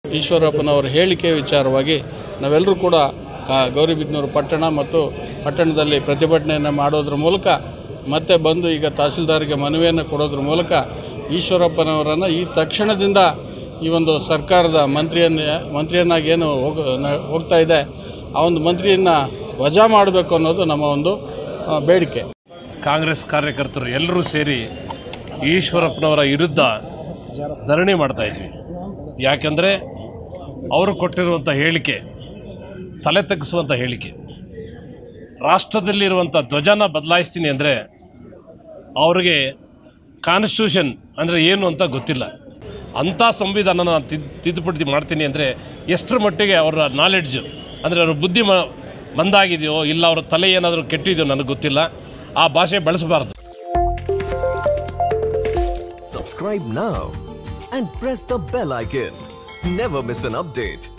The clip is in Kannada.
ಈಶ್ವರಪ್ಪನವರ ಹೇಳಿಕೆ ವಿಚಾರವಾಗಿ ನಾವೆಲ್ಲರೂ ಕೂಡ ಕಾ ಗೌರಿಬಿದನೂರು ಪಟ್ಟಣ ಮತ್ತು ಪಟ್ಟಣದಲ್ಲಿ ಪ್ರತಿಭಟನೆಯನ್ನು ಮಾಡೋದ್ರ ಮೂಲಕ ಮತ್ತೆ ಬಂದು ಈಗ ತಹಸೀಲ್ದಾರ್ಗೆ ಮನವಿಯನ್ನು ಕೊಡೋದ್ರ ಮೂಲಕ ಈಶ್ವರಪ್ಪನವರನ್ನು ಈ ತಕ್ಷಣದಿಂದ ಈ ಒಂದು ಸರ್ಕಾರದ ಮಂತ್ರಿಯನ್ನ ಮಂತ್ರಿಯನ್ನಾಗಿ ಏನು ಹೋಗ ನ- ಹೋಗ್ತಾ ಇದೆ ಆ ಒಂದು ಮಂತ್ರಿಯನ್ನು ವಜಾ ಮಾಡಬೇಕು ಅನ್ನೋದು ನಮ್ಮ ಒಂದು ಆ, ಬೇಡಿಕೆ ಕಾಂಗ್ರೆಸ್ ಕಾರ್ಯಕರ್ತರು ಎಲ್ಲರೂ ಸೇರಿ ಈಶ್ವರಪ್ಪನವರ ವಿರುದ್ಧ ಧರಣಿ ಮಾಡ್ತಾ ಇದ್ವಿ ಯಾಕೆಂದರೆ ಅವರು ಕೊಟ್ಟಿರುವಂಥ ಹೇಳಿಕೆ ತಲೆ ತಗ್ಗಿಸುವಂಥ ಹೇಳಿಕೆ ರಾಷ್ಟ್ರದಲ್ಲಿರುವಂಥ ಧ್ವಜನ ಬದಲಾಯಿಸ್ತೀನಿ ಅಂದರೆ ಅವ್ರಿಗೆ ಕಾನ್ಸ್ಟಿಟ್ಯೂಷನ್ ಅಂದರೆ ಏನು ಅಂತ ಗೊತ್ತಿಲ್ಲ ಅಂಥ ಸಂವಿಧಾನನ ನಾನು ತಿದ್ ತಿದ್ದುಪಡಿ ಮಾಡ್ತೀನಿ ಅಂದರೆ ಎಷ್ಟರ ಮಟ್ಟಿಗೆ ಅವರ ನಾಲೆಡ್ಜು ಅಂದರೆ ಅವ್ರ ಬುದ್ಧಿ ಮ ಮಂದಾಗಿದೆಯೋ ಇಲ್ಲ ಅವ್ರ ತಲೆ ಏನಾದರೂ ಕೆಟ್ಟಿದೆಯೋ ನನಗೆ ಗೊತ್ತಿಲ್ಲ ಆ ಭಾಷೆ ಬಳಸಬಾರ್ದು Subscribe now and press the bell icon. Never miss an update.